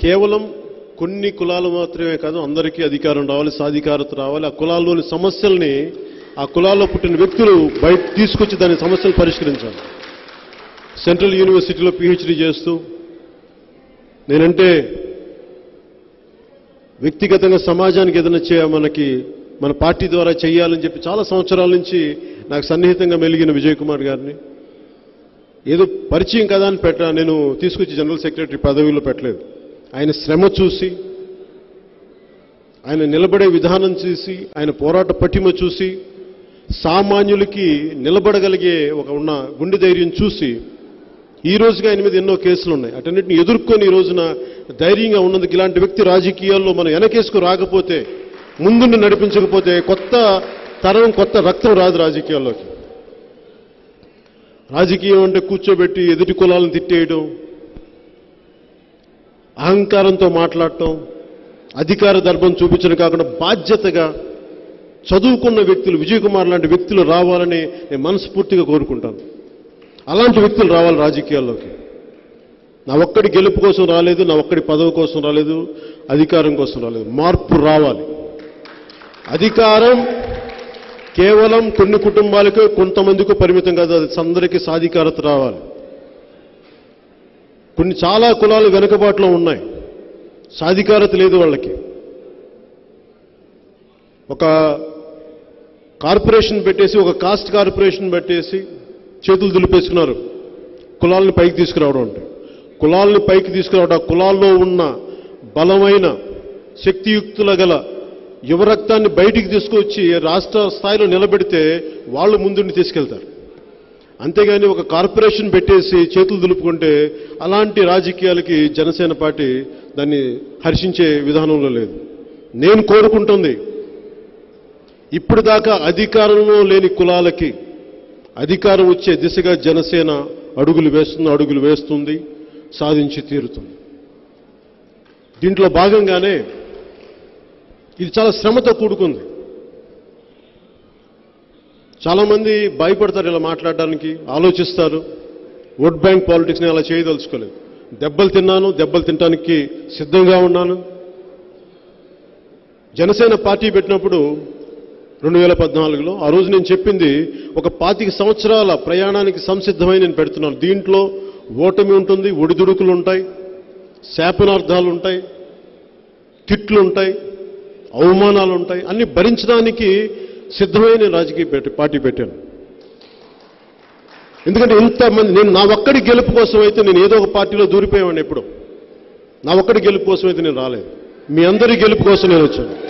కేవలం కొన్ని కులాలు మాత్రమే కాదు అందరికీ అధికారం రావాలి సాధికారత రావాలి ఆ కులాల్లోని సమస్యల్ని ఆ కులాల్లో పుట్టిన వ్యక్తులు బయట తీసుకొచ్చి దాని సమస్యలు పరిష్కరించాలి సెంట్రల్ యూనివర్సిటీలో పిహెచ్డీ చేస్తూ నేనంటే వ్యక్తిగతంగా సమాజానికి ఏదైనా చే మనకి మన పార్టీ ద్వారా చేయాలని చెప్పి చాలా సంవత్సరాల నుంచి నాకు సన్నిహితంగా మెలిగిన విజయ్ కుమార్ గారిని ఏదో పరిచయం కదా అని పెట్ట నేను తీసుకొచ్చి జనరల్ సెక్రటరీ పదవిలో పెట్టలేదు ఆయన శ్రమ చూసి ఆయన నిలబడే విధానం చూసి ఆయన పోరాట పటిమ చూసి సామాన్యులకి నిలబడగలిగే ఒక ఉన్న గుండె ధైర్యం చూసి ఈ రోజుగా ఆయన మీద ఎన్నో కేసులు ఉన్నాయి అటన్నిటిని ఎదుర్కొని ఈ రోజున ధైర్యంగా ఉన్నందుకు ఇలాంటి వ్యక్తి రాజకీయాల్లో మనం వెనకేసుకు రాకపోతే ముందుండి నడిపించకపోతే కొత్త తరం కొత్త రక్తం రాదు రాజకీయాల్లోకి రాజకీయం అంటే కూర్చోబెట్టి ఎదుటి కులాలను తిట్టేయడం అహంకారంతో మాట్లాడటం అధికార దర్భం చూపించడం కాకుండా బాధ్యతగా చదువుకున్న వ్యక్తులు విజయ్ కుమార్ లాంటి వ్యక్తులు రావాలని నేను మనస్ఫూర్తిగా కోరుకుంటాను అలాంటి వ్యక్తులు రావాలి రాజకీయాల్లోకి నా ఒక్కడి గెలుపు కోసం రాలేదు నా ఒక్కడి పదవి కోసం రాలేదు అధికారం కోసం రాలేదు మార్పు రావాలి అధికారం కేవలం కొన్ని కుటుంబాలకు కొంతమందికి పరిమితం కాదు అది అందరికీ సాధికారత రావాలి కొన్ని చాలా కులాలు వెనుకబాటులో ఉన్నాయి సాధికారత లేదు వాళ్ళకి ఒక కార్పొరేషన్ పెట్టేసి ఒక కాస్ట్ కార్పొరేషన్ పెట్టేసి చేతులు దులిపేసుకున్నారు కులాలని పైకి తీసుకురావడం అంటే కులాలని పైకి తీసుకురావడం ఆ కులాల్లో ఉన్న బలమైన శక్తియుక్తుల గల యువరక్తాన్ని బయటికి తీసుకొచ్చి రాష్ట్ర స్థాయిలో నిలబెడితే వాళ్ళు ముందుండి తీసుకెళ్తారు అంతేగాని ఒక కార్పొరేషన్ పెట్టేసి చేతులు దులుపుకుంటే అలాంటి రాజకీయాలకి జనసేన పార్టీ దాన్ని హర్షించే విధానంలో లేదు నేను కోరుకుంటుంది ఇప్పుడు దాకా అధికారంలో లేని కులాలకి అధికారం వచ్చే దిశగా జనసేన అడుగులు వేస్తుంది అడుగులు వేస్తుంది సాధించి తీరుతుంది దీంట్లో భాగంగానే ఇది చాలా శ్రమతో కూడుకుంది చాలామంది భయపడతారు ఇలా మాట్లాడడానికి ఆలోచిస్తారు ఓట్ బ్యాంక్ పాలిటిక్స్ని అలా చేయదలుచుకోలేదు దెబ్బలు తిన్నాను దెబ్బలు తినడానికి సిద్ధంగా ఉన్నాను జనసేన పార్టీ పెట్టినప్పుడు రెండు వేల పద్నాలుగులో ఆ రోజు నేను చెప్పింది ఒక పాతిక సంవత్సరాల ప్రయాణానికి సంసిద్ధమై నేను పెడుతున్నాను దీంట్లో ఓటమి ఉంటుంది ఒడిదుడుకులు ఉంటాయి శాపనార్థాలు ఉంటాయి తిట్లు ఉంటాయి అవమానాలు ఉంటాయి అన్ని భరించడానికి సిద్ధమైన నేను రాజకీయ పెట్టి పార్టీ పెట్టాను ఎందుకంటే ఇంతమంది నేను నా ఒక్కడి గెలుపు కోసం అయితే నేను ఏదో ఒక పార్టీలో దూరిపోయాను ఎప్పుడు నా ఒక్కడి గెలుపు కోసం అయితే నేను రాలేదు మీ అందరి గెలుపు కోసం నేను వచ్చాను